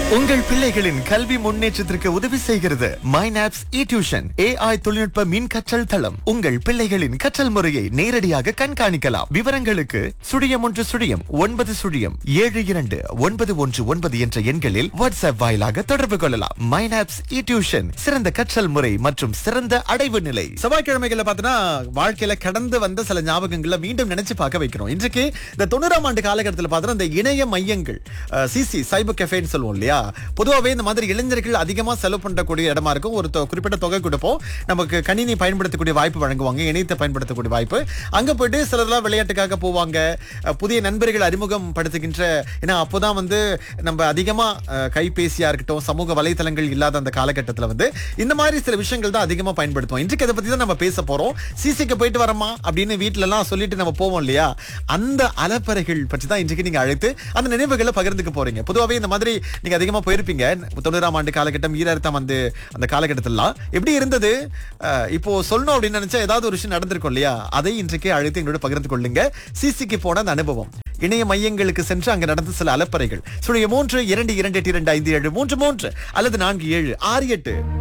உங்கள் பிள்ளைகளின் கல்வி முன்னேற்றத்திற்கு உதவி செய்கிறது மைனாப்ஸ் இ டியூஷன் ஏஐ தொழில்நுட்ப மின் கற்றல் தளம் உங்கள் பிள்ளைகளின் கற்றல் முறையை நேரடியாக கண்காணிக்கலாம் விவரங்களுக்கு சுழியம் ஒன்று சுழியம் ஒன்பது சுழியம் ஏழு இரண்டு ஒன்பது ஒன்று ஒன்பது என்ற எண்களில் வாட்ஸ்அப் வாயிலாக தொடர்பு கொள்ளலாம் மைனாப்ஸ் இ டியூஷன் சிறந்த கற்றல் முறை மற்றும் சிறந்த அடைவு நிலை செவ்வாய்க்கிழமைகள்ல பார்த்தீங்கன்னா வாழ்க்கையில கடந்து வந்த சில ஞாபகங்களை மீண்டும் நினைச்சு பார்க்க வைக்கிறோம் இன்றைக்கு இந்த தொண்ணூறாம் ஆண்டு காலகட்டத்தில் பார்த்தீங்கன்னா இந்த இணைய மையங்கள் சிசி சைபர் கெஃபேன்னு சொல்லுவோம் இல்லையா பொதுவாகவே இந்த மாதிரி இளைஞர்கள் அதிகமா செலவு பண்ணக்கூடிய இடமா இருக்கும் ஒரு தொ- குறிப்பிட்ட தொகை கொடுப்போம் நமக்கு கணினி பயன்படுத்தக்கூடிய வாய்ப்பு வழங்குவாங்க இணையத்தை பயன்படுத்தக்கூடிய வாய்ப்பு அங்க போயிட்டு சிலர்லாம் விளையாட்டுக்காக போவாங்க அஹ், புதிய நண்பர்கள் அறிமுகம் படுத்துகின்ற ஏன்னா அப்போதான் வந்து நம்ம அதிகமா அஹ், கைபேசியா இருக்கட்டும் சமூக வலைத்தளங்கள் இல்லாத அந்த காலகட்டத்தில் வந்து இந்த மாதிரி சில விஷயங்கள் தான் அதிகமா பயன்படுத்துவோம் இன்றைக்கு அதை பத்தி தான் நம்ம பேச போறோம் சிசிக்கு போயிட்டு வரமா அப்படின்னு வீட்ல எல்லாம் சொல்லிட்டு நம்ம போவோம் இல்லையா அந்த அலப்பறைகள் பற்றி தான் இன்றைக்கு நீங்க அழைத்து அந்த நினைவுகளை பகிர்ந்துக்க போறீங்க பொதுவாகவே இந்த மாதிரி நீங்க அதிகமா போயிருப்பீங்க தொண்ணூறாம் ஆண்டு காலகட்டம் ஈராயிரத்தாம் ஆண்டு அந்த காலகட்டத்திலாம் எப்படி இருந்தது அஹ், இப்போ சொல்லணும் அப்படின்னு நினைச்சா ஏதாவது ஒரு விஷயம் நடந்திருக்கும் இல்லையா அதை இன்றைக்கு அழைத்து எங்களோட பகிர்ந்து கொள்ளுங்க சிசிக்கு போன அந்த அனுபவம் இணைய மையங்களுக்கு சென்று அங்க நடந்த சில அலப்பறைகள் சுழிய மூன்று இரண்டு இரண்டு எட்டு இரண்டு ஐந்து ஏழு மூன்று மூன்று அல்லது நான்கு ஏழு ஆறு எட்டு